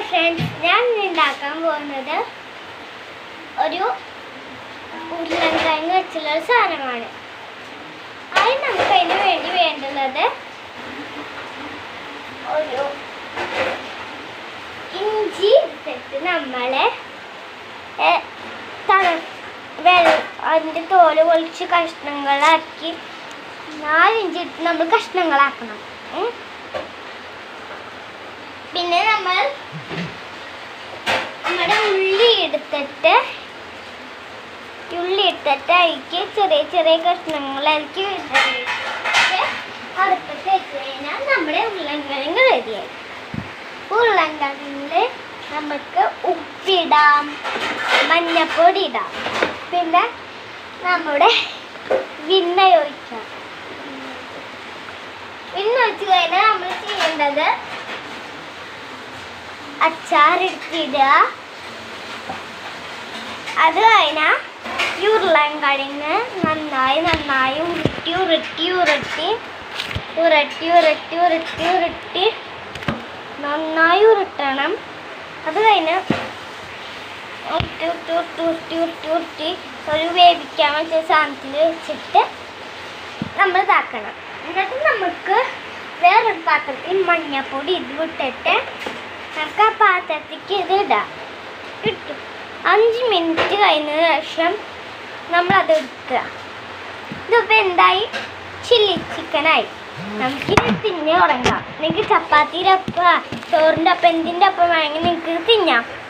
Friends ഞാൻ ഇന്ന് ഉണ്ടാക്കാൻ പോകുന്നത് ഒരു ഉരുളൻകിഴങ്ങ് വെച്ചുള്ള ഒരു സാധനമാണ് അതിന് നമുക്ക് അതിന് വേണ്ടി വേണ്ടുള്ളത് ഒരു ഇഞ്ചി എടുത്തിട്ട് നമ്മളെ ഏ, തണ വെള്ള അതിൻ്റെ തോല് പൊളിച്ച് കഷ്ണങ്ങളാക്കി നാലിഞ്ചി എടുത്ത് നമ്മൾ കഷ്ണങ്ങളാക്കണം ഉം. പിന്നെ നമ്മൾ നമ്മുടെ ഉള്ളി എടുത്തിട്ട് ഉള്ളി എടുത്തിട്ട് അതിലേക്ക് ചെറിയ ചെറിയ കഷ്ണങ്ങളാക്കി വിതറിയിട്ട് അടുപ്പത്ത് വെച്ച് കഴിഞ്ഞാൽ നമ്മുടെ ഉരുളൻകിഴങ്ങ് റെഡിയായി ഉരുളൻകിഴങ്ങിൽ നമുക്ക് ഉപ്പിടാം മഞ്ഞപ്പൊടി ഇടാം പിന്നെ നമ്മുടെ വിണ്ണ ഒഴിക്കാം വിണ്ണ ഒഴിച്ച് കഴിഞ്ഞാൽ നമ്മൾ ചെയ്യേണ്ടത് അച്ചാറെടുത്തിടുക അത് കഴിഞ്ഞാൽ ഈ ഉരുളൻകിഴങ്ങ് നന്നായി നന്നായി ഉരുട്ടി ഉരുട്ടി ഉരുട്ടി ഉരുട്ടി ഉരുട്ടി ഉരുട്ടി ഉരുട്ടി നന്നായി ഉരുട്ടണം അത് കഴിഞ്ഞ് ഉരുട്ടി ഉരുട്ടി ഉരുട്ടി ഉരുട്ടി ഉരുട്ടി ഉരുട്ടി ഒരു വേവിക്കാൻ വെച്ച സാധനത്തിൽ വെച്ചിട്ട് നമ്മൾ ഇതാക്കണം എന്നിട്ട് നമുക്ക് വേറൊരു പാത്രത്തിൽ മഞ്ഞപ്പൊടി ഇത് വിട്ടിട്ട് നമുക്ക് ആ പാത്രത്തേക്ക് ഇത് ഇടാം ഇട്ടു അഞ്ച് മിനിറ്റ് കഴിഞ്ഞ ശേഷം നമ്മളത് എടുക്കുക ഇതിപ്പോൾ എന്തായി ചില്ലി ചിക്കനായി നമുക്കിത് തിന്ന് തുടങ്ങാം നിങ്ങൾക്ക് ചപ്പാത്തിയുടെ ഒപ്പം ചോറിൻ്റെ ഒപ്പം എന്തിൻ്റെ ഒപ്പം വേണമെങ്കിൽ നിങ്ങൾക്ക് തിന്നാം